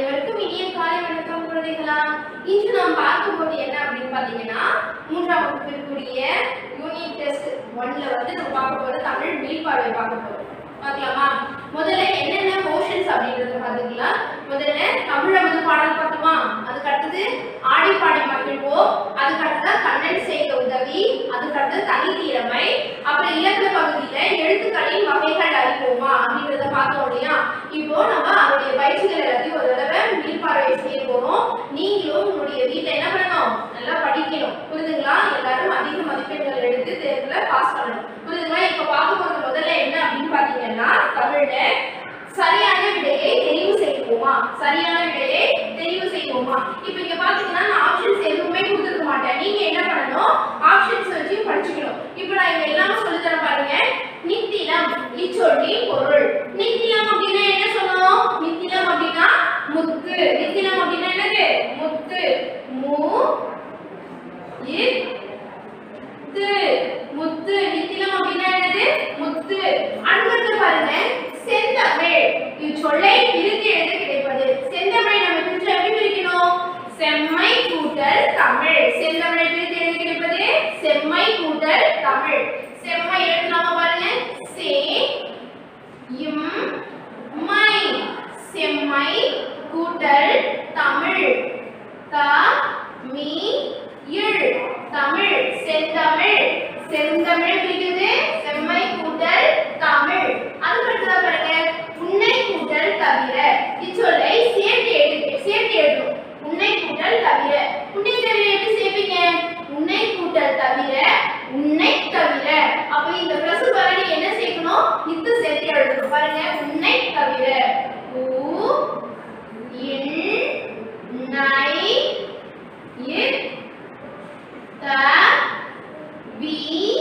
அனைவருக்கும் இனிய காலை வணக்கம் குழந்தைகளா இன்று நாம் பார்க்க போது என்ன அப்படின்னு பார்த்தீங்கன்னா மூன்றாம் வகுப்பிற்குரிய யூனிட் டெஸ்ட் ஒன்ல வந்து நம்ம பார்க்க போறது தமிழ் மீள்பார்வை பார்க்க போறோம் பார்க்கலாமா முதல்ல என்னென்ன போர்ஷன்ஸ் அப்படின்றத பார்த்துக்கலாம் முதல்ல தமிழ் அமுது பாடல் பார்த்தோமா அதுக்கு அடுத்தது ஆடி பாடி மகிழ்வோம் அதுக்கு அடுத்தது கண்ணன் செய்த உதவி அதுக்கு அடுத்தது தனித்திறமை அப்புறம் இலக்கண பகுதியில எழுத்துக்களின் வகைகள் அறிவோமா அப்படின்றத பார்த்தோம் இல்லையா இப்போ நம்ம அதோடைய பயிற்சிகள் எல்லாத்தையும் ஒரு தடவை மீள்பார்வை செய்ய போறோம் நீங்களும் உங்களுடைய வீட்ல என்ன பண்ணணும் நல்லா படிக்கணும் புரியுதுங்களா எல்லாரும் அதிக மதிப்பெண்கள் எடுத்து தேர்வுல பாஸ் பண்ணணும் புரியுதுங்களா இப்ப பார்க்க போறது முதல்ல என்ன அப்படின்னு பாத்தீங்கன்னா தமிழ்ல சரியான விடையை தெரிவு செய்வோமா சரியான விடையை தெரிவு செய்வோமா இப்போ இங்க பாத்தீங்கன்னா நான் ஆப்ஷன்ஸ் எதுவுமே கொடுத்துருக்க மாட்டேன் நீங்க என்ன பண்ணணும் ஆப்ஷன்ஸ் வச்சு படிச்சுக்கணும் இப்போ நான் இங்க எல்லாமே சொல்லி தரேன் பாருங்க நித்திலம் இச்சொல்லி பொருள் நித்திலம் அப்படின்னா என்ன சொல்லணும் நித்திலம் அப்படின்னா முத்து நித்திலம் அப்படின்னா என்னது முத்து மு இத்து முத்து நித்திலம் அப்படின்னா என்னது முத்து அடுத்தது பாருங்க செந்தமிழ் இச்சொல்லை பிரித்து எழுத கிடைப்பது செந்தமிழை நம்ம பிரிச்சு எப்படி பிரிக்கணும் செம்மை கூட்டல் தமிழ் செந்தமிழை பிரித்து எழுத கிடைப்பது செம்மை கூட்டல் தமிழ் செம்மை எழுதலாமா பாருங்க சே இம் மை செம்மை கூட்டல் தமிழ் த மீ இழ் தமிழ் செந்தமிழ் செந்தமிழ் பிரிக்குது செம்மை கூட்டல் தமிழ் அதுக்கடுத்ததா பாருங்க உன்னை கூட்டல் தவிர இச்சொல்லை சேர்த்து எழுது சேர்த்து எழுதும் உன்னை கூட்டல் தவிர உன்னை தவிர எப்படி சேர்ப்பீங்க உன்னை கூட்டல் தவிர உன்னை தவிர அப்ப இந்த பிளஸ் பாருங்க என்ன சேர்க்கணும் இத்து சேர்த்து எழுதணும் பாருங்க உன்னை தவிர ஊ இன் நை இத் த வி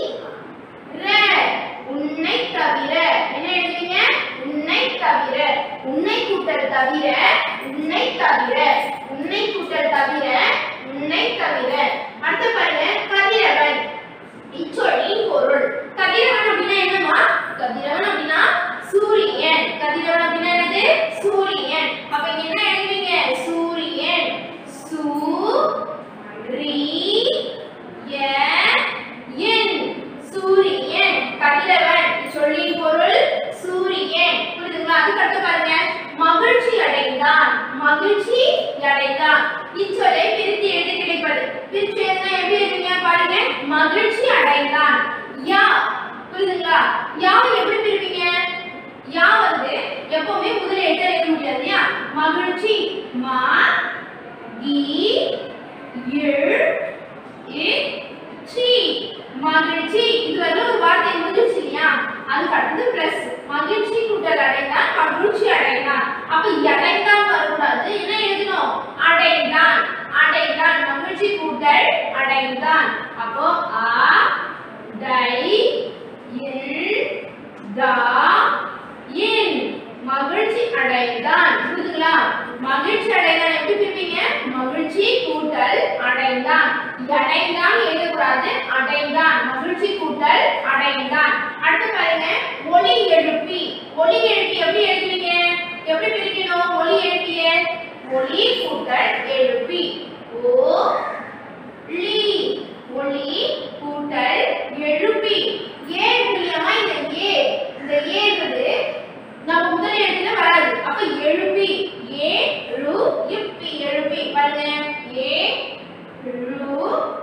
ர உன்னை தவிர என்ன எழுதுவீங்க உன்னை தவிர உன்னை கூட்டல் தவிர உன்னை தவிர உன்னை கூட்டல் தவிர உன்னை தவிர அடுத்து பாருங்க கதிரவன் இச்சொல்லின் பொருள் கதிரவன் அப்படின்னா என்னமா கதிரவன் அப்படின்னா சூரியன் கதிரவன் அப்படின்னா என்னது சூரியன் அப்ப இங்க என்ன எழுதுவீங்க சூரியன் சூ ரி ய என் சூரியன் கதிரவன் சொல்லின் பொருள் சூரியன் புரியுதுங்களா அதுக்கு அடுத்து பாருங்க மகிழ்ச்சி அடைந்தான் மகிழ்ச்சி அடைந்தான் இச்சொல்லை பிரித்து எழுதி கிடைப்பது பிரித்து எழுதினா எப்படி எழுதுங்க பாருங்க மகிழ்ச்சி அடைந்தான் யா புரியுதுங்களா யாவை எப்படி பிரிப்பீங்க யா வந்து எப்பவுமே முதல்ல எழுத எழுத முடியாது இல்லையா மகிழ்ச்சி மா கி இழ் இ சி மகிழ்ச்சி இது வந்து ஒரு வார்த்தை முடிஞ்சிருச்சு இல்லையா அதுக்கு அடுத்தது பிளஸ் மகிழ்ச்சி கூட்டல் அடைந்தான் மகிழ்ச்சி அடைந்தான் அப்ப அடைந்தான் வரக்கூடாது என்ன எழுதணும் அடைந்தான் அடைந்தான் மகிழ்ச்சி கூட்டல் அடைந்தான் அப்போ ஆ டை இல் தா இன் மகிழ்ச்சி அடைந்தான் புரியுதுங்களா மகிழ்ச்சி அடைந்தான் எப்படி பிரிப்பீங்க மகிழ்ச்சி கூட்டல் அடைந்தான் அடைந்தான் எழுதக்கூடாது அடைந்தான் மகிழ்ச்சி கூட்டல் அடைந்தான் அடுத்து பாருங்க ஒளி எழுப்பி ஒளி எழுப்பி எப்படி எழுதுவீங்க எப்படி பிரிக்கணும் ஒளி எழுப்பிய ஒளி கூட்டல் எழுப்பி ஓ லி ஒளி கூட்டல் எழுப்பி ஏ மூலியமா இந்த ஏ இந்த ஏன்றது நம்ம முதல் எழுத்துல வராது அப்ப எழுப்பி ஏ ரு இப்பி எழுப்பி பாருங்க ஏ ரு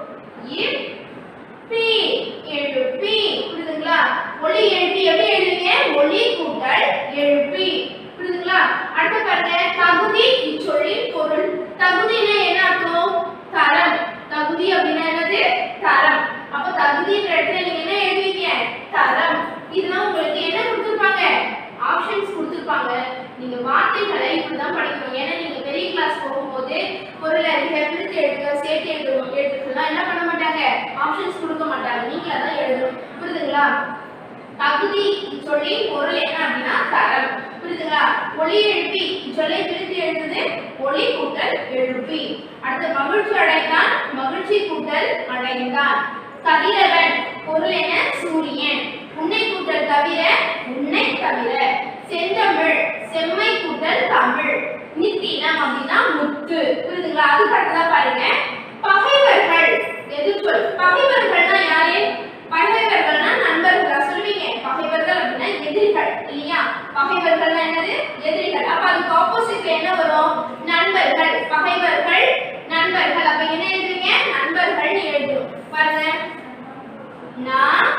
இப்பி எழுப்பி புரியுதுங்களா ஒளி எழுப்பி எப்படி எழுதுவீங்க ஒளி கூட்டல் எழுப்பி புரியுதுங்களா அடுத்து பாருங்க தகுதி இச்சொல்லின் பொருள் தகுதினா என்ன அர்த்தம் தரம் தகுதி அப்படின்னா என்னது தரம் அப்ப தகுதின்ற இடத்துல நீங்க என்ன எழுதுவீங்க தரம் இதெல்லாம் உங்களுக்கு என்ன கொடுத்துருப்பாங்க ஆப்ஷன்ஸ் கொடுத்துருப்பாங்க நீங்க வார்த்தைகளை இப்படிதான் படிக்கணும் ஏன்னா நீங்க பெரிய கிளாஸ் போகும்போது பொருள் அறிக பிரித்து எழுதுக சேர்த்து எழுதணும் எழுதுக்கலாம் என்ன பண்ண மாட்டாங்க ஆப்ஷன்ஸ் கொடுக்க மாட்டாங்க நீங்களே தான் எழுதணும் புரியுதுங்களா தகுதி சொல்லி பொருள் என்ன அப்படின்னா தரம் புரியுதுங்களா ஒளி எழுப்பி சொல்லை பிரித்து எழுதுது ஒளி கூட்டல் எழுப்பி அடுத்து மகிழ்ச்சி அடைந்தான் மகிழ்ச்சி கூட்டல் அடைந்தான் கதிரவன் பொருள் என்ன சூரியன் உன்னை கூட்டல் தவிர உன்னை தவிர செந்தமிழ் செம்மை கூட்டல் தமிழ் நித்தினம் அப்படின்னா முத்து புரியுதுங்களா அதுக்கு அடுத்ததா பாருங்க பகைவர்கள் எதிர்ச்சொல் பகைவர்கள்னா யாரு பகைவர்கள்னா நண்பர்களா சொல்லுவீங்க பகைவர்கள் அப்படின்னா எதிரிகள் இல்லையா பகைவர்கள்னா என்னது எதிரிகள் அப்ப அதுக்கு ஆப்போசிட்ல என்ன வரும் நண்பர்கள் பகைவர்கள் நண்பர்கள் அப்ப என்ன எழுதுவீங்க நண்பர்கள் எழுதும் பாருங்க நான்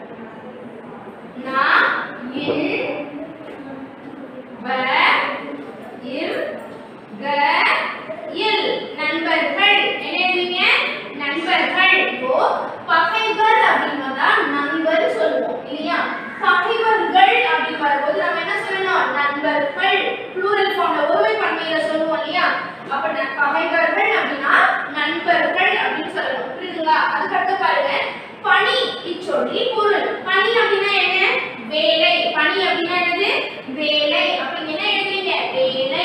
நான் இன் வ இர் க இல் நண்பர்கள் என்ன எழுதுவீங்க நண்பர்கள் இப்போ பகைவர் அப்படின்னு வந்தா நண்பர் சொல்லுவோம் இல்லையா பகைவர்கள் அப்படின்னு வரும்போது நம்ம என்ன சொல்லணும் நண்பர்கள் ப்ளூரல் ஃபார்ம்ல ஒருமை பன்மையில சொல்லுவோம் இல்லையா அப்ப ந- பகைவர்கள் அப்படின்னா நண்பர்கள் அப்படின்னு சொல்லணும் புரியுதுங்களா அதுக்கடுத்து பாருங்க பணி இச்சொல்லி பொருள் பணி அப்படின்னா என்ன வேலை பணி அப்படின்னா என்னது வேலை அப்ப இங்க என்ன எழுதுவீங்க வேலை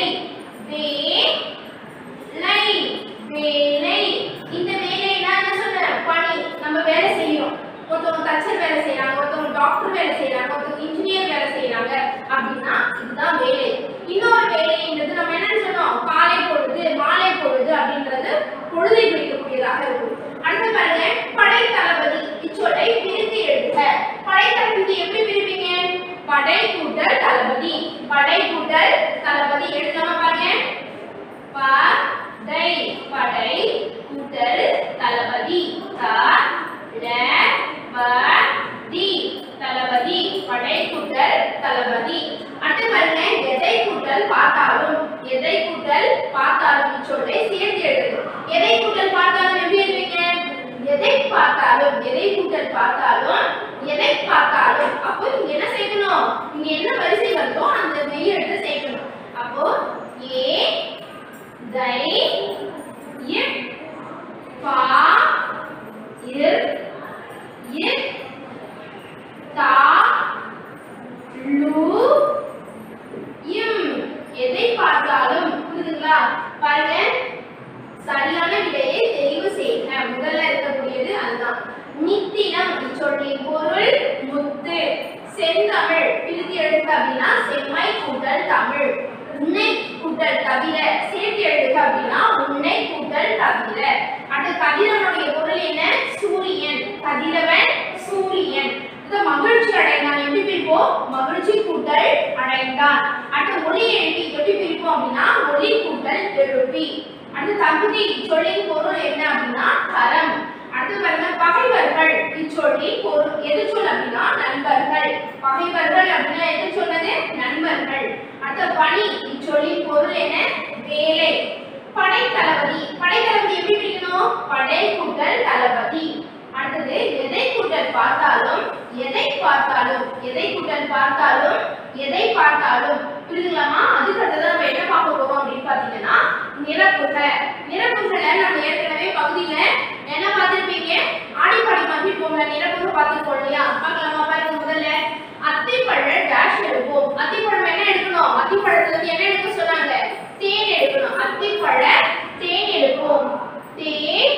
வேலை வேலை இந்த வேலைனா என்ன சொல்றேன் பணி நம்ம வேலை செய்யறோம் ஒருத்தவங்க தச்சர் வேலை செய்யறாங்க ஒருத்தவங்க டாக்டர் வேலை செய்யறாங்க ஒருத்தவங்க இன்ஜினியர் வேலை செய்யறாங்க அப்படின்னா இதுதான் வேலை இன்னொரு வேலைன்றது நம்ம என்ன சொன்னோம் காலை பொழுது மாலை பொழுது அப்படின்றது பொழுதை குறிக்கக்கூடியதாக இருக்கும் அடுத்து பாருங்க படை தளபதி இச்சொல்லை பிரித்து எழுதுக படை தளபதி எப்படி பிரிப்பீங்க படை கூட்டல் தளபதி படை கூட்டல் தளபதி எழுதாம பாருங்க படை படை கூட்டல் தளபதி த ல வ தி தளபதி படை கூட்டல் தளபதி அடுத்து பாருங்க எதை கூட்டல் பார்த்தாலும் எதை கூட்டல் பார்த்தாலும் சொல்லை சேர்த்து எழுதணும் எதை கூட்டல் பார்த்தாலும் எப்படி எழுதுவீங்க எதை பார்த்தாலும் எதை கூட்டல் பார்த்தாலும் எதை பார்த்தாலும் அப்போ இங்க என்ன சேர்க்கணும் இங்க என்ன வரிசை வருதோ அந்த மெய் எழுத்து சேர்க்கணும் அப்போ ஏ தை இட் பா இர் இட் தா லு இம் எதை பார்த்தாலும் புரியுதுங்களா பாருங்க சரியான விடையை தெரிவு செய்க முதல்ல இருக்கக்கூடியது அதுதான் நித்தினம் இச்சொல்லின் பொருள் முத்து செந்தமிழ் பிரித்து எழுதுக அப்படின்னா செம்மை கூட்டல் தமிழ் உன்னை கூட்டல் தவிர சேர்த்து எழுதுக அப்படின்னா உன்னை கூட்டல் தவிர அடுத்து கதிரவனுடைய பொருள் என்ன சூரியன் கதிரவன் சூரியன் இது மகிழ்ச்சி அடைந்தான் எப்படி பிரிப்போம் மகிழ்ச்சி கூட்டல் அடைந்தான் அடுத்து ஒளி எழுப்பி எப்படி பிரிப்போம் அப்படின்னா ஒளி கூட்டல் எழுப்பி அடுத்து தகுதி சொல்லின் பொருள் என்ன அப்படின்னா தரம் அடுத்து பாருங்க பகைவர்கள் இச்சொல்லி பொருள் எது சொல் அப்படின்னா நண்பர்கள் பகைவர்கள் அப்படின்னா எது சொன்னது நண்பர்கள் அடுத்த பணி இச்சொல்லின் பொருள் என்ன வேலை படை தளபதி படை தளபதி எப்படி பிரிக்கணும் படை கூட்டல் தளபதி அடுத்தது எதை கூட்டல் பார்த்தாலும் எதை பார்த்தாலும் எதை கூட்டல் பார்த்தாலும் எதை பார்த்தாலும் புரியுதுங்களாமா அதுக்கு அடுத்தது நம்ம என்ன பார்க்க போறோம் அப்படின்னு பாத்தீங்கன்னா நிரப்புக நிரப்புகளை நம்ம ஏற்கனவே பகுதியில என்ன பார்த்திருப்பீங்க ஆடிப்பாடி மகிழ்ப்போம்ல நிரப்புக பார்த்திருப்போம் இல்லையா பார்க்கலாமா பாருங்க முதல்ல அத்திப்பழ டேஷ் எடுப்போம் அத்திப்பழம் என்ன எடுக்கணும் அத்திப்பழத்துல இருந்து என்ன எடுக்க சொன்னாங்க தேன் எடுக்கணும் அத்திப்பழ தேன் எடுப்போம் தேன்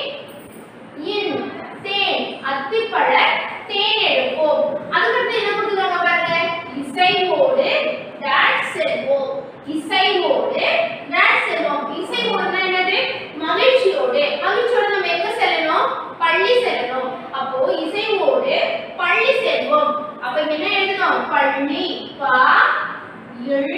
இன் தேன் அத்திப்பழ தேன் எடுப்போம் அதுக்கடுத்து என்ன கொடுத்துருக்காங்க பாருங்க இசைவோடு டான்ஸ் செல்வோம் இசைவோடு டான்ஸ் செல்வோம் இசைவோடுனா என்னது மகிழ்ச்சியோடு மகிழ்ச்சியோடு நம்ம எங்க செல்லணும் பள்ளி செல்லணும் அப்போ இசைவோடு பள்ளி செல்வோம் அப்ப இங்க என்ன எழுதணும் பள்ளி பா இல்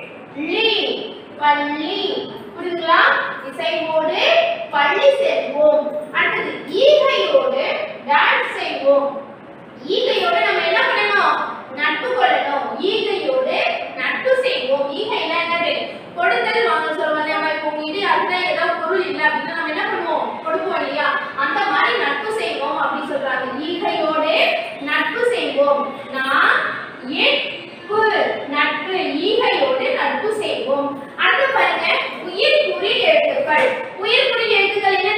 லி பள்ளி புரியுதுங்களா இசைவோடு பள்ளி செல்வோம் அடுத்தது ஈகையோடு டான்ஸ் செய்வோம் ஈகையோட நம்ம என்ன பண்ணணும் நட்பு கொள்ளணும் ஈகையோடு நட்பு செய்வோம் ஈகைனா என்னது கொடுத்தல் வாங்க சொல்லுவோம் நம்ம இப்போ உங்ககிட்ட யாருன்னா ஏதாவது பொருள் இல்லை அப்படின்னா நம்ம என்ன பண்ணுவோம் கொடுப்போம் இல்லையா அந்த மாதிரி நட்பு செய்வோம் அப்படின்னு சொல்றாங்க ஈகையோடு நட்பு செய்வோம் நான் எட்பு நட்பு ஈகையோடு நட்பு செய்வோம் அடுத்து பாருங்க உயிர் குறி எழுத்துக்கள் உயிர் குறி எழுத்துக்கள் என்ன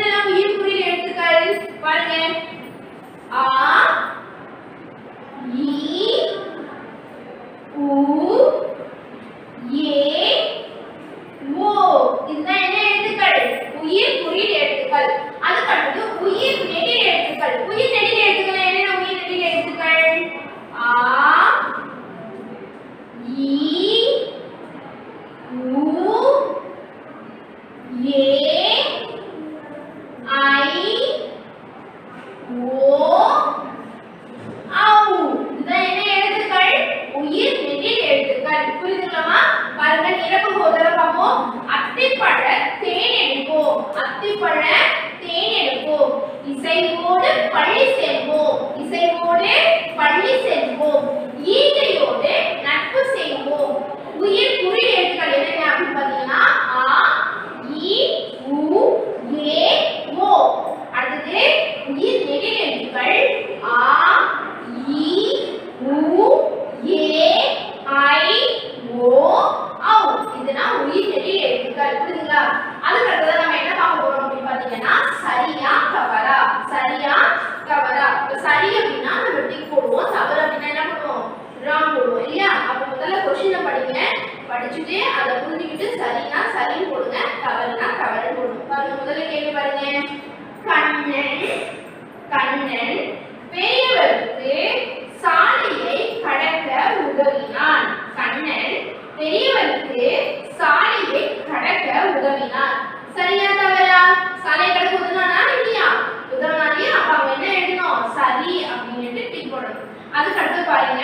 ஏ ஐ ஓ ஔ இதுதான் என்ன எழுத்துக்கள் உயிர் நெடில் எழுத்துக்கள் புரியுதுங்களா பாருங்க நிரப்பும் போது பார்ப்போம் அத்திப்பழ தேன் எடுப்போம் அத்திப்பழ தேன் எடுப்போம் இசைவோடு பள்ளி செல்வோம் இசைவோடு பள்ளி செல்வோம் ஈகையோடு நட்பு செய்வோம் உயிர் குறி எழுத்துக்கள் என்னென்ன அப்படின்னு பார்த்தீங்கன்னா ஆ இ உ ஏ ஓ அடுத்தது உயிர் நெடில் எழுத்துக்கள் ஆ இ உ ஏ ஐ ஓ ஔ இதுதான் உயிர் நெடில் எழுத்துக்கள் புரியுதுங்களா அதுக்கு அடுத்தது நம்ம என்ன பார்க்க போறோம் அப்படின்னு பார்த்தீங்கன்னா சரியா தவறா சரியா தவறா இப்ப சரி அப்படின்னா நம்ம டிக் போடுவோம் தவறு அப்படின்னா என்ன பண்ணுவோம் ராங் போடுவோம் இல்லையா அப்ப முதல்ல கொஸ்டினை படிங்க படிச்சுட்டு அதை புரிஞ்சுக்கிட்டு சரினா சரின்னு போடுங்க தவறுனா தவறுன்னு போடுங்க பாருங்க முதல்ல கேள்வி பாருங்க கண்ணன் கண்ணன் பெரியவருக்கு சாலையை கடக்க உதவினான் கண்ணன் பெரியவருக்கு சாலையை கடக்க உதவினான் சரியா தவறா சாலை கடக்க உதவினானா இல்லையா உதவினா இல்லையா அப்ப அவங்க என்ன எழுதணும் சரி அப்படின்னு டிக் போடணும் அதுக்கு அடுத்து பாருங்க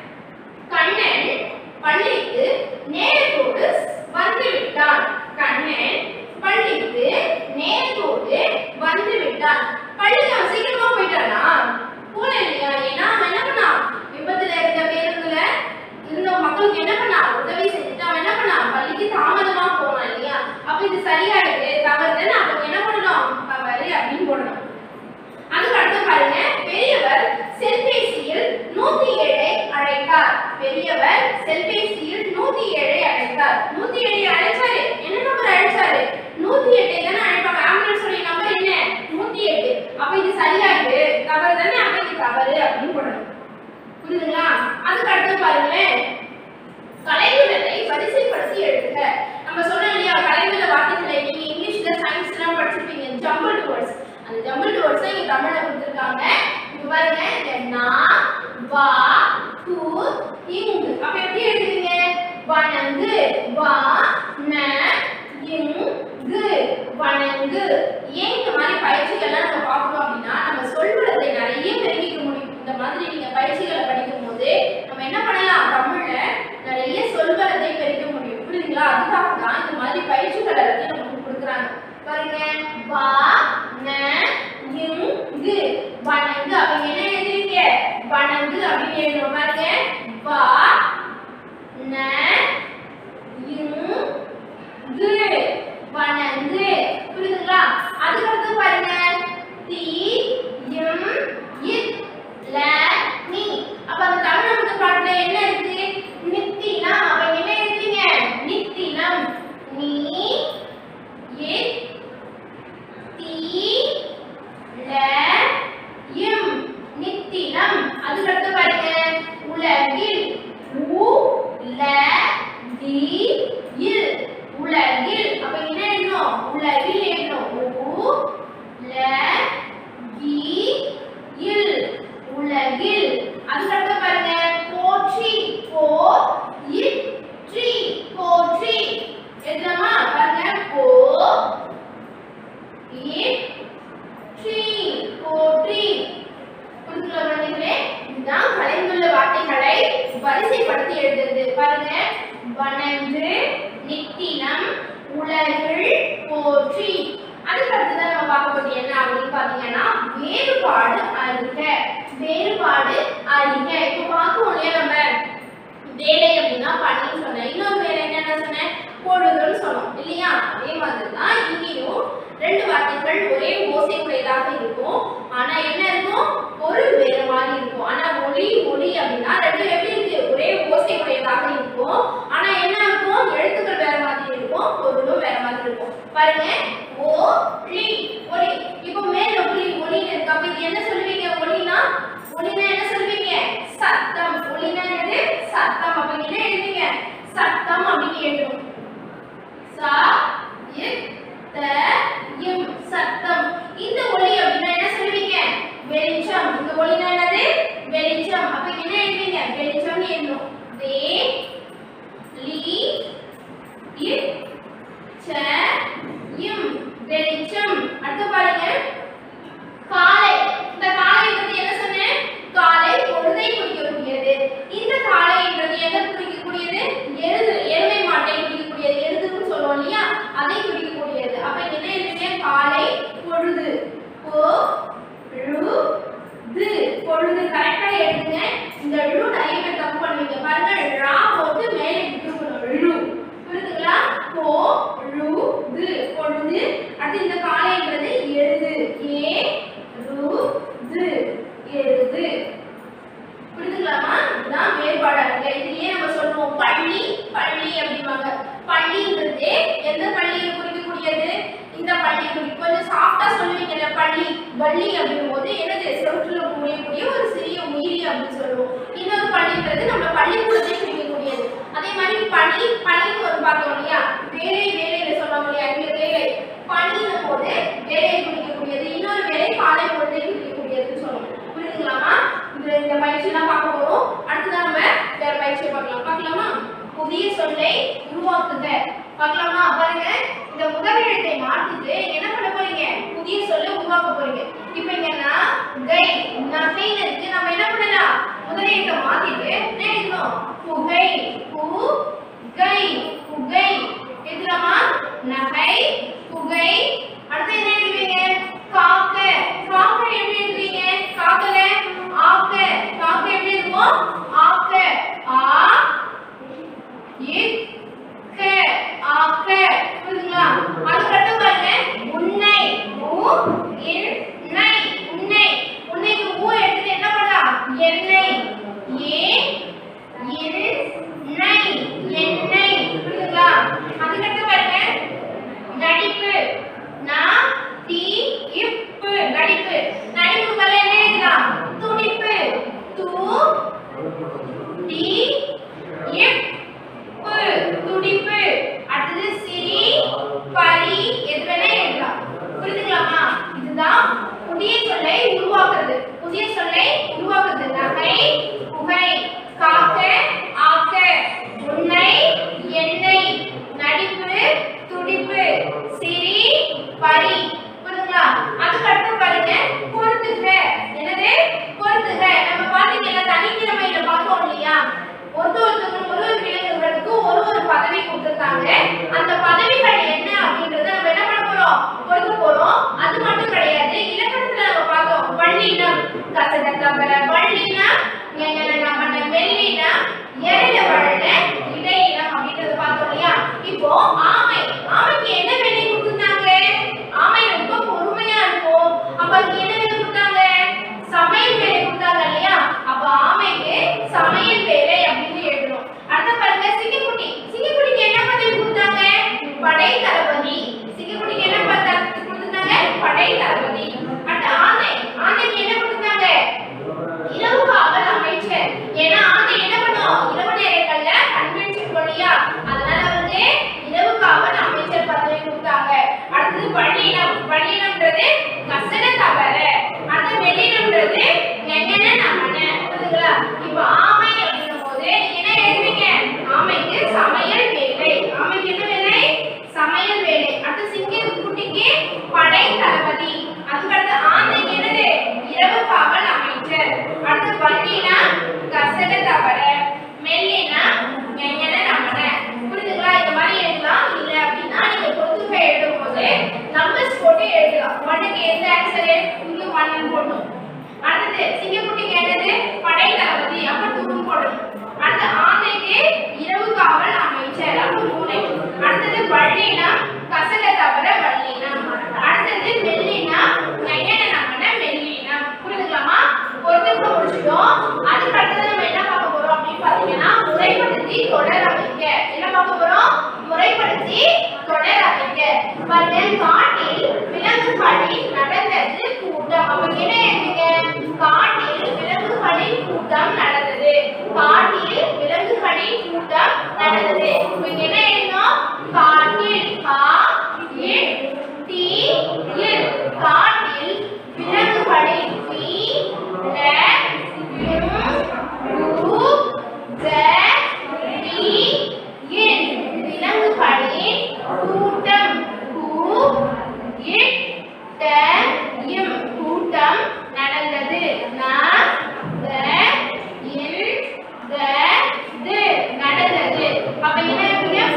கண்ணன் பள்ளிக்கு நேரத்தோடு வந்து விட்டான் கண்ணன் பள்ளிக்கு நேரத்தோடு வந்து விட்டான் பள்ளிக்கு அவன் சீக்கிரமா போயிட்டானா போல இல்லையா ஏன்னா அவன் என்ன பண்ணான் விபத்துல இருந்த பேருந்துல இருந்த மக்களுக்கு என்ன பண்ணா உதவி செஞ்சுட்டு அவன் என்ன பண்ணான் பள்ளிக்கு தாமதமா போனான் இல்லையா அப்ப இது சரியா இருக்கு தவறு தானே அப்ப என்ன பண்ணணும் தவறு அப்படின்னு போடணும் அதுக்கு அடுத்து பாருங்க பெரியவர் செல்பேசியில் நூத்தி ஏழை அழைத்தார் பெரியவர் செல்பேசியில் நூத்தி ஏழை அழைத்தார் நூத்தி ஏழை அழைச்சாரு என்ன நம்பர் அழைச்சாரு நூத்தி எட்டை தானே அழைப்பாங்க ஆம்புலன்ஸ் உடைய நம்பர் என்ன நூத்தி எட்டு அப்ப இது சரியா இருக்கு தவறு தானே அப்ப இது தவறு அப்படின்னு போடணும் புரியுதுங்களா அதுக்கு அடுத்து பாருங்களேன் கலைஞர்களை வரிசைப்படுத்தி எழுதுக நம்ம சொன்னோம் இல்லையா கலைஞர் வார்த்தைகளை நீங்க இங்கிலீஷ்ல சயின்ஸ் எல்லாம் படிச்சிருப்பீங்க ஜம்பிள் வேர்ட்ஸ் அந்த ஜம்பிள் வேர்ட்ஸ் இங்க தமிழ்ல கொடுத்திருக்காங்க இப்ப பாருங்க இந்த நா வா து இங்கு அப்ப எப்படி எழுதுவீங்க வணங்கு வா ந இங்கு வணங்கு ஏன் இந்த மாதிரி பயிற்சிகள்லாம் நம்ம பார்க்கணும் அப்படின்னா நம்ம சொல்வதை நிறைய பெருகிக்க முடியும் இந்த மாதிரி நீங்க பயிற்சிகளை படிக்கும் போது நம்ம என்ன பண்ணலாம் தமிழ்ல நிறைய சொல்வரத்தை பெருக்க முடியும் புரியுதுங்களா அதுக்காக தான் இந்த மாதிரி பயிற்சிகளை வந்து நமக்கு கொடுக்குறாங்க பாருங்க வா ந இங்கு வணங்கு அப்ப என்ன எழுதுறீங்க வணங்கு அப்படின்னு எழுதுறோம் பாருங்க வா ந இங்கு வணங்கு புரியுதுங்களா அதுக்கு அடுத்து பாருங்க தி இம் இத் ல நீ அப்ப அந்த தமிழ் அமுத பாட்டுல என்ன இருக்கு நித்தினம் அப்ப என்ன எழுதுறீங்க நித்தினம் நீ இத் தி ல இம் நித்தினம் அதுக்கு அடுத்து பாருங்க உலகில் உ ல தி இல் உலகில் அப்ப என்ன எழுதணும் உலகில் எழுதணும் உ ல கி இல் உலகில் அதுக்கடுத்து பாருங்க போற்றி போ இற்றி போற்றி எழுதலாமா பாருங்க போ இற்றி போற்றி புரிஞ்சுங்களா குழந்தைகளே இதுதான் கலைந்துள்ள வார்த்தைகளை வரிசைப்படுத்தி எழுதுறது பாருங்க வணங்கு நித்தினம் உலகில் போற்றி அதுக்கு அடுத்ததான் நம்ம பார்க்க போறது என்ன அப்படின்னு பாத்தீங்கன்னா வேறுபாடு அறிக வேறுபாடு அறிக இப்ப பார்த்தோம் இல்லையா நம்ம வேலை அப்படின்னா பண்ணின்னு சொன்னேன் இன்னொரு வேலை என்னென்ன சொன்னேன் பொழுதுன்னு சொன்னோம் இல்லையா அதே மாதிரி தான் இங்கேயும் ரெண்டு வார்த்தைகள் ஒரே ஓசை உடையதாக இருக்கும் ஆனா என்ன இருக்கும் பொருள் வேற மாதிரி இருக்கும் ஆனா ஒளி ஒளி அப்படின்னா ரெண்டு எப்படி இருக்கு ஒரே ஓசை உடையதாக இருக்கும் ஆனா என்ன இருக்கும் எழுத்துக்கள் வேற மாதிரி இருக்கும் பொருளும் வேற மாதிரி இருக்கும் பாருங்க ஓ லி ஒளி இப்போ மேல ஒளி ஒளின்னு இருக்கு அப்ப இது என்ன சொல்லுவீங்க ஒளினா ஒளினா என்ன சொல்லுவீங்க சத்தம் ஒளினா என்னது சத்தம் அப்ப என்ன எழுதுவீங்க சத்தம் அப்படின்னு எழுதணும் சா இத் த இம் சத்தம் இந்த ஒளி அப்படின்னா என்ன சொல்லுவீங்க வெளிச்சம் இந்த ஒளினா என்னது வெளிச்சம் அப்ப என்ன எழுதுவீங்க வெளிச்சம்னு எழுதணும் வே லி இ ச அடுத்து இந்த காலைன்றது எழுது ஏ ரு து எழுது புரியுதுங்களாமா இதுதான் வேறுபாடு அங்க இதுலயே நம்ம சொல்லுவோம் பள்ளி பள்ளி அப்படிம்பாங்க பள்ளின்றது எந்த பள்ளியை குறிக்கக்கூடியது இந்த பள்ளி குறிக்கும் கொஞ்சம் சாஃப்டா சொல்லுவீங்கல்ல பள்ளி பள்ளி அப்படிங்கும் போது என்னது செவற்றுல முடியக்கூடிய ஒரு சிறிய உயிரி அப்படின்னு சொல்லுவோம் இன்னொரு பள்ளின்றது நம்ம பள்ளிக்கூடத்தை குறிக்கக்கூடியது அதே மாதிரி பணி பணின்னு ஒரு பார்த்தோம் இல்லையா வேலை வேலையில சொல்லுவாங்க இல்லையா இங்க வேலை பணின்னும் போது வேலையை குறிக்கக்கூடியது இன்னொரு வேலை காலை பொழுதை குறிக்கக்கூடியதுன்னு சொல்லுவோம் புரியுதுங்களாமா இந்த இந்த பயிற்சியெல்லாம் பார்க்க போறோம் அடுத்ததான் நம்ம வேற பயிற்சியை பார்க்கலாம் பார்க்கலாமா புதிய சொல்லை உருவாக்குக பார்க்கலாமா பாருங்க இந்த முதல் எழுத்தை மாத்திட்டு என்ன பண்ண போறீங்க புதிய சொல்லை உருவாக்க போறீங்க இப்போ இங்கன்னா கை நகைன்னு இருக்கு நம்ம என்ன பண்ணலாம் முதல் எழுத்தை மாத்திட்டு என்ன எழுதணும் புகை பு கை புகை எழுதலாமா நகை புகை அடுத்து என்ன எழுதுவீங்க காக்க காக்க எப்படி எழுதுவீங்க காக்கல ஆக்க காக்க எப்படி இருக்கும் ஆக்க ஆ இக்க ஆக்க புரியுதுங்களா அதுக்கடுத்து பாருங்க உன்னை உ இன்னை உன்னை உன்னைக்கு ஊ எடுத்து என்ன பண்ணலாம் எண்ணெய் ஏ எண்ணெய் எண்ணெய் புரியுதுங்களா அதுக்கடுத்து பாருங்க நடிப்பு நா டி இப்பு நடிப்பு நடிப்பு மேல என்ன எழுதலாம் துடிப்பு து டி இப்பு துடிப்பு அடுத்தது சிரி பரி எது வேணா எழுதலாம் புரியுதுங்களாமா இதுதான் புதிய சொல்லை உருவாக்குறது புதிய சொல்லை உருவாக்குறது நகை புகை காக்க ஆக்க உன்னை எண்ணெய் நடிப்பு துடிப்பு சிரி பரி புரியுதுங்களா அதுக்கு அடுத்து பாருங்க பொறுத்துக என்னது பொறுத்துக நம்ம பாத்தீங்கன்னா தனித்திறமையில பார்த்தோம் இல்லையா ஒருத்த ஒருத்தவங்க ஒரு ஒரு விலங்குகளுக்கு ஒரு ஒரு பதவி கொடுத்துருக்காங்க அந்த பதவிகள் என்ன அப்படின்றத நம்ம என்ன பண்ண போறோம் பொறுத்து போறோம் அது மட்டும் கிடையாது இலக்கணத்துல நம்ம பார்த்தோம் வள்ளினம் கசட தம்பர வள்ளினம் எங்கன நம்மன வெள்ளினா எரட வளன இடையினம் அப்படின்றத பார்த்தோம் இல்லையா இப்போ ஆமை ஆமைக்கு என்ன வேலை கொடுத்துருந்தாங்க ஆமை ரொம்ப பொறுமையா இருக்கும் அப்ப அதுக்கு என்ன வேலை கொடுத்தாங்க சமையல் வேலை கொடுத்தாங்க இல்லையா அப்ப ஆமைக்கு சமையல் வேலை அப்படின்னு எழுதணும் அடுத்த பாருங்க சிங்கக்குட்டி சிங்கக்குட்டிக்கு என்ன பதவி கொடுத்தாங்க படை தளபதி சிங்கக்குட்டிக்கு என்ன பதவி கொடுத்தாங்க படை தளபதி அடுத்து ஆனை ஆனைக்கு என்ன கொடுத்தாங்க இரவு காவல் அமைச்சர் ஏன்னா ஆனை என்ன பண்ணும் இரவு நேரங்கள்ல கண்காட்சி இல்லையா அதனால வந்து இரவு காவல் அமைச்சர் பதவி கொடுத்தாங்க அடுத்தது பள்ளினம் பள்ளினம்ன்றது கசட தவற அடுத்து வெளியினம்ன்றது எங்கன நமன புரியுதுங்களா இப்போ ஆமை அப்படின்னும் போது என்ன எழுதுவீங்க ஆமைக்கு சமையல் வேலை ஆமைக்கு என்ன வேலை சமையல் வேலை அடுத்து சிங்கக்குட்டிக்கு படை தளபதி அதுக்கடுத்து ஆந்தைக்கு என்னது இரவு காவல் அமைச்சர் அடுத்து வள்ளினா கசட தவற மெல்லினா எங்கன நமன புரியுதுங்களா இந்த மாதிரி எழுதலாம் இல்ல அப்படின்னா நீங்க பொதுவை எழுதும் போது நம்பர்ஸ் போட்டு எழுதலாம் ஒன்னுக்கு எந்த ஆன்சரு இங்க ஒன்னு போடணும் அடுத்தது சிங்கக்குட்டிக்கு என்னது படை தளபதி அப்ப டூ போடணும் அடுத்து ஆந்தைக்கு இரவு காவல் அமைச்சர் அப்ப மூணு அடுத்தது வள்ளினா கசட தவிர வள்ளினா அடுத்தது மெல்லினா நயன நமன மெல்லினா புரியுதுங்களாமா பொறுத்துக்கு முடிச்சிட்டோம் அதுக்கு அடுத்தது நம்ம என்ன பார்க்க போறோம் அப்படின்னு பாத்தீங்கன்னா முறைப்படுத்தி தொடர் அமைக்க என்ன பார்க்க போறோம் முறைப்படுத்தி தொடர் அமைக்க பாருங்க காட்டில் விலங்குகளின் நடந்தது கூட்டம் அப்ப என்ன எழுதுங்க காட்டில் விலங்குகளின் கூட்டம் நடந்தது காட்டில் விலங்குகளின் கூட்டம் நடந்தது இப்ப இங்க என்ன எழுதணும் காட்டில் கா இல் டி இல் காட்டில் விலங்குகளின் வி ல யு ரு த ரி இல் விலங்குகளின் கூட்டம் கூ இட் ட இம் கூட்டம் நடந்தது ந த இன் த து நடந்தது அப்ப என்ன இருக்குங்க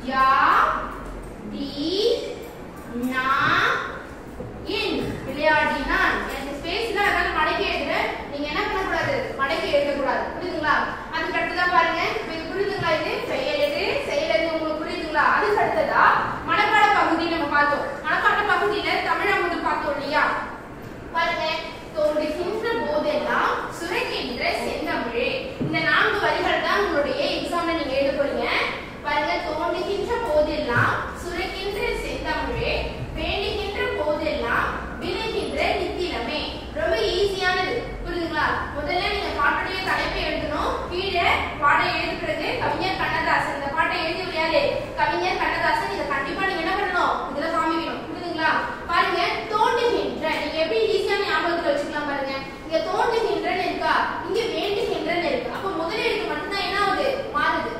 யா டி நா இன் விளையாடினான் எனக்கு ஸ்பேஸ்ல அதனால மடக்கி எழுதுறேன் நீங்க என்ன பண்ணக்கூடாது மடக்கி எழுதக்கூடாது புரியுதுங்களா அதுக்கு அடுத்ததா பாருங்க இப்ப இது புரியுதுங்களா இது செயல் எது செயல் எது உங்களுக்கு புரியுதுங்களா அதுக்கு அடுத்ததா மனப்பாட பகுதி நம்ம பார்த்தோம் மனப்பாட பகுதியில தமிழ் அமுது பார்த்தோம் இல்லையா பாருங்க தோன்றுகின்ற போதெல்லாம் சுரக்கின்ற செந்தமிழே இந்த நான்கு வரிகள் தான் உங்களுடைய எக்ஸாம்ல நீங்க எழுத போறீங்க பாருங்க தோன்றுகின்ற போதெல்லாம் சுரக்கின்ற செந்தமிழே வேண்டுகின்ற போதெல்லாம் விளைகின்ற நித்திலமே ரொம்ப ஈஸியானது புரியுதுங்களா முதல்ல நீங்க பாட்டுடைய தலைப்பை எழுதணும் கீழே பாடம் எழுதுறது கவிஞர் கண்ணதாசன் இந்த பாட்டை எழுதி விளையாடு கவிஞர் கண்ணதாசன் இதை கண்டிப்பா நீங்க என்ன பண்ணணும் இதுல காமிக்கணும் புரியுதுங்களா பாருங்க தோண்டுகின்ற நீங்க எப்படி ஈஸியா ஞாபகத்துல வச்சுக்கலாம் பாருங்க இங்க தோண்டுகின்றன்னு இருக்கா இங்க வேண்டுகின்றன்னு இருக்கு அப்ப முதல் எழுத்து மட்டும்தான் என்ன ஆகுது மாறுது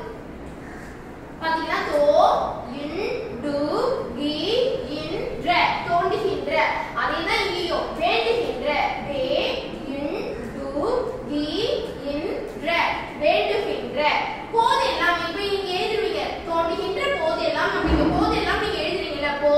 பாத்தீங்கன்னா தோ இன் டு கி இன் ற தோண்டுகின்ற அதேதான் இங்கேயும் வேண்டுகின்ற வே இன் டு கி இன் ற வேண்டுகின்ற போது எல்லாம் இப்ப நீங்க எழுதுவீங்க தோண்டுகின்ற போது எல்லாம் நம்ம போது எல்லாம் நீங்க எழுதுறீங்கல்ல போ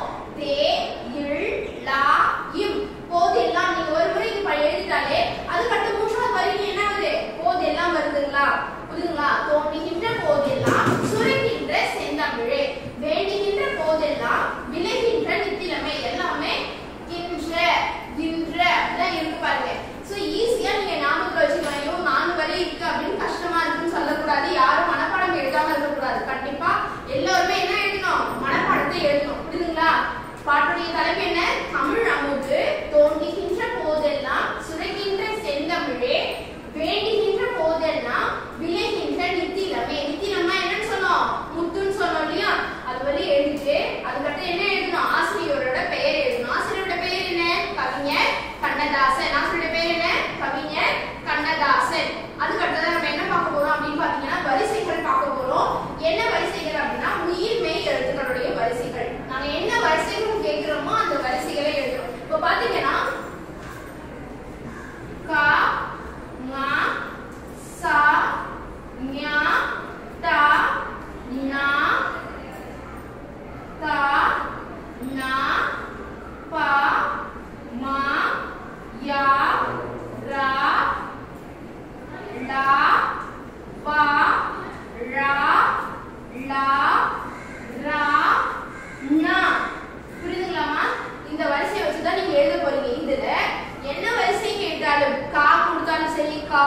தே இல் லா இம் போது எல்லாம் நீங்க ஒரு முறை இது ப- எழுதிட்டாலே அதுக்கு அடுத்த மூன்றாவது வரி என்ன ஆகுது போது எல்லாம் வருதுங்களா புரியுதுங்களா தோன்றுகின்ற போதெல்லாம் சுரக்கின்ற செந்தமிழே வேண்டுகின்ற போதெல்லாம் விளைகின்ற நித்திலமை எல்லாமே கின்ற கின்ற அப்படிதான் இருக்கு பாருங்க சோ ஈஸியா நீங்க ஞாபகத்துல வச்சுக்கலாம் ஐயோ நாலு வரி இருக்கு அப்படின்னு கஷ்டமா இருக்குன்னு சொல்லக்கூடாது யாரும் மனப்பாடம் எழுதாம இருக்கக்கூடாது கண்டிப்பா எல்லாருமே என்ன எழுதணும் மனப்பாடத்தை எழுதணும் புரியுதுங்களா பாட்டுடைய தலைப்பு என்ன தமிழ் அமுது தோன்றுகின்ற போதெல்லாம் சுரக்கின்ற செந்தமிழே வேண்டுகின்ற போதெல்லாம் விளைகின்ற நித்திலமே நித்திலமா என்னன்னு சொன்னோம் முத்துன்னு சொன்னோம் இல்லையா அது வந்து எழுதிட்டு அதுக்கடுத்து என்ன எழுதணும் ஆசிரியரோட பெயர் எழுதணும் ஆசிரியரோட பெயர் என்ன கவிஞர் கண்ணதாசன் ஆசிரியரோட பெயர் என்ன கவிஞர் கண்ணதாசன் அதுக்கு அடுத்தது நம்ம என்ன பார்க்க போறோம் அப்படின்னு பாத்தீங்கன்னா வரிசைகள் பார்க்க போறோம் என்ன வரிசைகள் அப்படின்னா உயிர் மெய் எழுத்துக்களுடைய வரிசைகள் நாங்க என்ன வரிசைகள் கேட்கிறோமோ அந்த வரிசைகளை எழுதுறோம் இப்போ பாத்தீங்கன்னா கா ஙா சா ஞா தா நா தா நா பா மா யா ரா லா வா ரா லா ரா நா புரியுதுங்களாமா இந்த வரிசையை வச்சு தான் நீங்க எழுத போறீங்க இதுல என்ன வரிசை கேட்டாலும் கா கொடுத்தாலும் சரி கா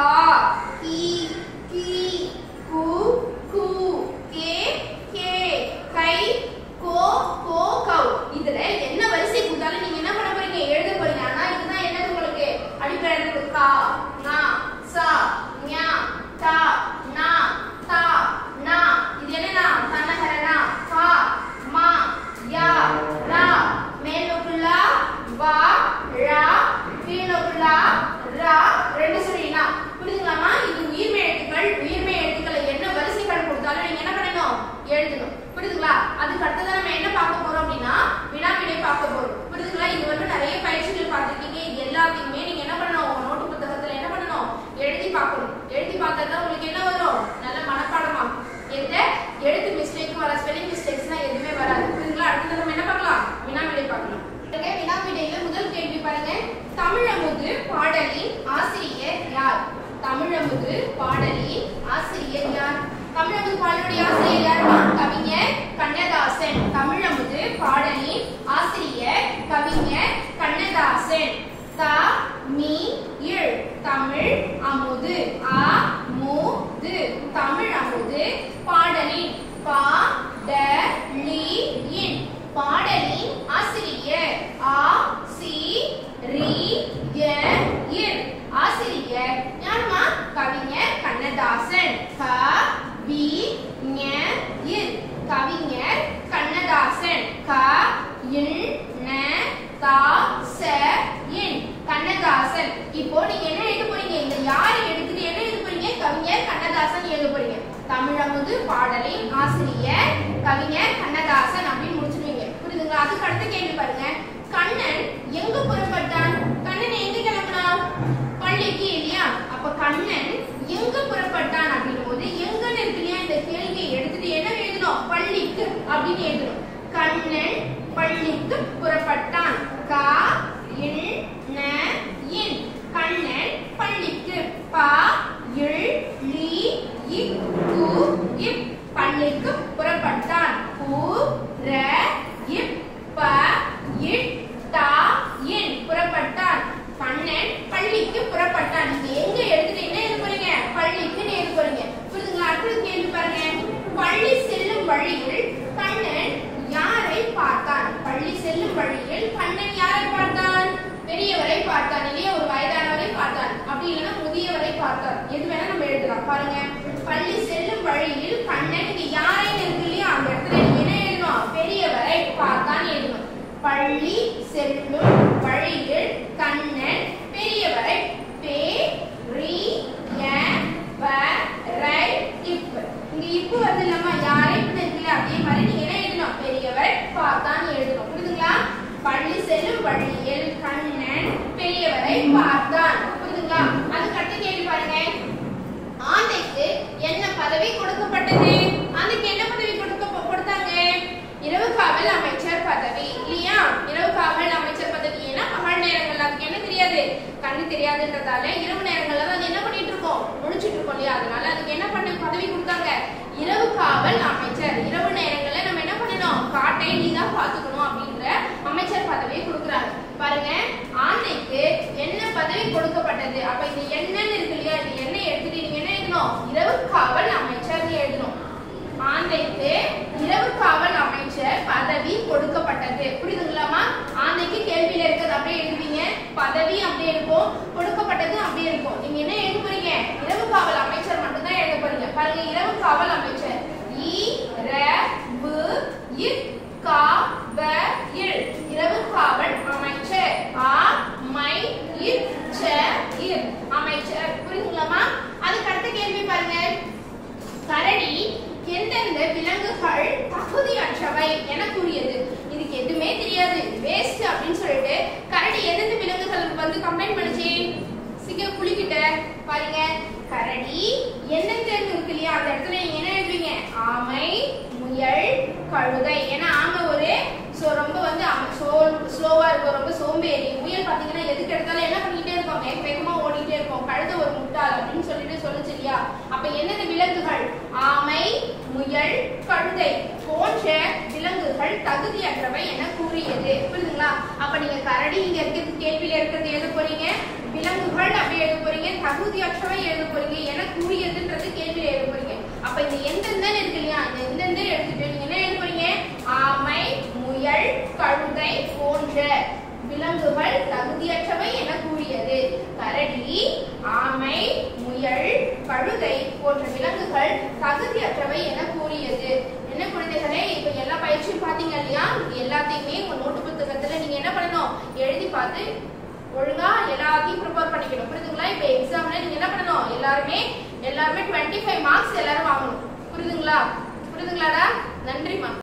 கி கி கு கு கே கே கை கோ கோ கவ் இதுல என்ன வரிசை கொடுத்தாலும் நீங்க என்ன பண்ண போறீங்க எழுத போறீங்க ஆனா இதுதான் என்னது உங்களுக்கு அடிப்படை இருக்கு கா நா சா ஞா தா நா தா நா இது என்னன்னா தன்னகரனா கா மா யா ரா மேல் நோக்குலா வா ரா கீழ் நோக்குலா ரா ரெண்டு சொல்லினா புரியுதுங்களாமா இது உயிர்மை எழுத்துக்கள் உயிர்மை எழுத்துக்களை என்ன வரிசைகள் கொடுத்தாலும் நீங்க என்ன பண்ணணும் எழுதணும் புரியுதுங்களா அதுக்கு அடுத்ததான் நம்ம என்ன பார்க்க போறோம் அப்படின்னா வினா விடை பார்க்க போறோம் புரியுதுங்களா இது வந்து நிறைய பயிற்சிகள் பார்த்திருக்கீங்க இது எல்லாத்தையுமே நீங்க என்ன பண்ணணும் உங்க நோட்டு புத்தகத்துல என்ன பண்ணணும் எழுதி பார்க்கணும் எழுதி பார்த்தா தான் உங்களுக்கு என்ன வரும் நல்ல மனப்பாடமாகும் எந்த எழுத்து மிஸ்டேக்கும் வர ஸ்பெல்லிங் மிஸ்டேக்ஸ்லாம் எதுவுமே வராது புரியுதுங்களா அடுத்தது நம்ம என்ன பார்க்கலாம் வினா விடை பார்க்கலாம் பாருங்க, வினா விடையில முதல் கேள்வி பாருங்க தமிழமுது பாடலின் ஆசிரியர் யார் தமிழமுது பாடலின் ஆசிரியர் யார் தமிழமுது பாடலுடைய ஆசிரியர் யாருமா கவிஞர் கண்ணதாசன் தமிழமுது பாடலின் ஆசிரியர் கவிஞர் கண்ணதாசன் த மீ இழ் தமிழ் அமுது அ மு து தமிழ் அமுது பாடலின் பா ட லி இன் பாடலின் ஆசிரியர் ஆ சி ரி ய இர் ஆசிரியர் யாருமா கவிஞர் கண்ணதாசன் க வி ஞ இர் கவிஞர் கண்ணதாசன் க இன் ந தா ச இன் கண்ணதாசன் இப்போ நீங்க என்ன எழுத போறீங்க இந்த யாரை எடுத்துட்டு என்ன எழுத போறீங்க கவிஞர் கண்ணதாசன் எழுத போறீங்க தமிழமுது பாடலின் ஆசிரியர் கவிஞர் கண்ணதாசன் அப்படின்னு முடிச்சிருவீங்க புரியுதுங்களா அதுக்கு அடுத்த கேள்வி பாருங்க கண்ணன் எங்க புறப்பட்டான் கண்ணன் எங்க கிளம்பினான் பள்ளிக்கு இல்லையா அப்ப கண்ணன் எங்க புறப்பட்டான் அப்படின்னும் போது எங்கன்னு இருக்கு இல்லையா இந்த கேள்வியை எடுத்துட்டு என்ன எழுதணும் பள்ளிக்கு அப்படின்னு எழுதணும் கண்ணன் பள்ளிக்கு புறப்பட்டான் கா இல் ந இன் கண்ணன் பள்ளிக்கு பா இல் லி இக் கு இப் பள்ளிக்கு புறப்பட்டான் கு ர இப் ப இட் டா இன் புறப்பட்டான் கண்ணன் பள்ளிக்கு புறப்பட்டான் நீங்க எங்க எடுத்துட்டு என்ன எழுத போறீங்க பள்ளிக்கு எழுத போறீங்க புரியுதுங்களா அடுத்தது கேள்வி பாருங்க பள்ளி செல்லும் வழியில் கண்ணன் யாரை பார்த்தான் பள்ளி செல்லும் வழியில் கண்ணன் யாரை பார்த்தான் பெரியவரை பார்த்தான் இல்லையா ஒரு வயதானவரை பார்த்தான் அப்படி இல்லைன்னா முதியவரை பார்த்தான் எது வேணா நம்ம எழுதலாம் பாருங்க பள்ளி செல்லும் வழியில் கண்ணன் இங்க யாரைன்னு இருக்கு இல்லையா அந்த இடத்துல நீங்க என்ன எழுதணும் பெரியவரை பார்த்தான் எழுதணும் பள்ளி செல்லும் வழியில் கண்ணன் பெரியவரை பே ரி ய வ ரை இப் இங்க இப்பு வருது இல்லம்மா யாரை இருக்குல்ல அதே மாதிரி நீங்க என்ன எழுதணும் பெரியவர் பார்த்தான் எழுதணும் புரியுதுங்களா பள்ளி செல்லும் வழியில் கண்ணன் பெரியவரை பார்த்தான் புரியுதுங்களா அதுக்கு அடுத்த கேள்வி பாருங்க ஆந்தைக்கு என்ன பதவி கொடுக்கப்பட்டது ஆந்தைக்கு என்ன பதவி கொடுக்க கொடுத்தாங்க இரவு காவல் அமைச்சர் பதவி இல்லையா இரவு காவல் அமைச்சர் பதவி ஏன்னா பகல் நேரங்கள்ல அதுக்கு என்ன தெரியாது கண்ணு தெரியாதுன்றதால இரவு நேரங்கள்ல தான் அது என்ன பண்ணிட்டு இருக்கோம் முடிச்சிட்டு இருக்கோம் இல்லையா அதனால அதுக்கு என்ன பண்ண பதவி கொடுத்தாங்க இரவு காவல் அமைச்சர் இரவு நேரங்கள்ல நம்ம என்ன பண்ணணும் காட்டை நீ தான் பாத்துக்கணும் அப்படின்ற அமைச்சர் பதவியை கொடுக்குறாங்க பாருங்க ஆந்தைக்கு என்ன பதவி கொடுக்கப்பட்டது அப்ப இந்த என்னன்னு இருக்கு இல்லையா இந்த என்ன எடுத்துட்டு நீங்க என்ன எழுதணும் இரவு காவல் அமைச்சர்னு எழுதணும் ஆந்தைக்கு இரவு காவல் அமைச்சர் பதவி கொடுக்கப்பட்டது புரியுதுங்களாமா ஆந்தைக்கு கேள்வியில இருக்கிறது அப்படியே எழுதுவீங்க பதவி அப்படியே இருக்கும் கொடுக்கப்பட்டது அப்படியே இருக்கும் நீங்க என்ன எழுத போறீங்க இரவு காவல் அமைச்சர் மட்டும் தான் எழுத போறீங்க பாருங்க இரவு காவல் அமைச்சர் இ ர பு இ கா வ இல் இரவு காவல் அமைச்சர் ஆ மை இ ச இர் அமைச்சர் புரியுதுங்களாமா அதுக்கு அடுத்த கேள்வி பாருங்க கரடி எந்தெந்த விலங்குகள் தகுதியற்றவை என கூறியது இதுக்கு எதுவுமே தெரியாது வேஸ்ட் அப்படின்னு சொல்லிட்டு கரடி எந்தெந்த விலங்குகளுக்கு வந்து கம்ப்ளைண்ட் பண்ணுச்சு சிங்க புலிகிட்ட பாருங்க கரடி எந்தெந்த இருக்கு இல்லையா அந்த இடத்துல நீங்க என்ன எழுதுவீங்க ஆமை முயல் கழுதை ஏன்னா ஆமை ஒரு சோ ரொம்ப வந்து ஸ்லோவா இருக்கும் ரொம்ப சோம்பேறி முயல் பாத்தீங்கன்னா எதுக்கு எடுத்தாலும் என்ன பண்ணிட்டே இருக்கும் வேக வேகமா ஓடிட்டே இருக்கும் கழுதை ஒரு முட்டாள் அப்படின்னு சொல்லிட்டு சொல்லுச்சு இல்லையா அப்ப என்னென்ன விலங்குகள் ஆமை முயல் கழுதை போன்ற விலங்குகள் தகுதியற்றவை என கூறியது புரியுதுங்களா அப்ப நீங்க கரடி இங்க இருக்கிறது கேள்வியில இருக்கிறது எழுத போறீங்க விலங்குகள் அப்படி எழுத போறீங்க தகுதியற்றவை எழுத போறீங்க என கூறியதுன்றது கேள்வியில எழுத போறீங்க அப்ப இந்த எந்தெந்த இருக்கு இல்லையா இந்த எந்தெந்த எடுத்துட்டு நீங்க என்ன எழுத போறீங்க ஆமை முயல் கழுதை போன்ற விலங்குகள் தகுதியற்றவை என கூறியது கரடி ஆமை முயல் கழுதை போன்ற விலங்குகள் தகுதியற்றவை என கூறியது என்ன குழந்தைகளே இப்ப எல்லா பயிற்சியும் பாத்தீங்க இல்லையா இது எல்லாத்தையுமே உங்க நோட்டு புத்தகத்துல நீங்க என்ன பண்ணணும் எழுதி பார்த்து ஒழுங்கா எல்லாத்தையும் ப்ரிப்பேர் பண்ணிக்கணும் புரியுதுங்களா இப்ப எக்ஸாம்ல நீங்க என்ன பண்ணணும் எல்லாருமே எல்லாருமே டுவெண்ட்டி ஃபைவ் மார்க்ஸ் எல்லாரும் வாங்கணும் புரியுதுங்களா புரியுதுங்களாடா நன்றிமா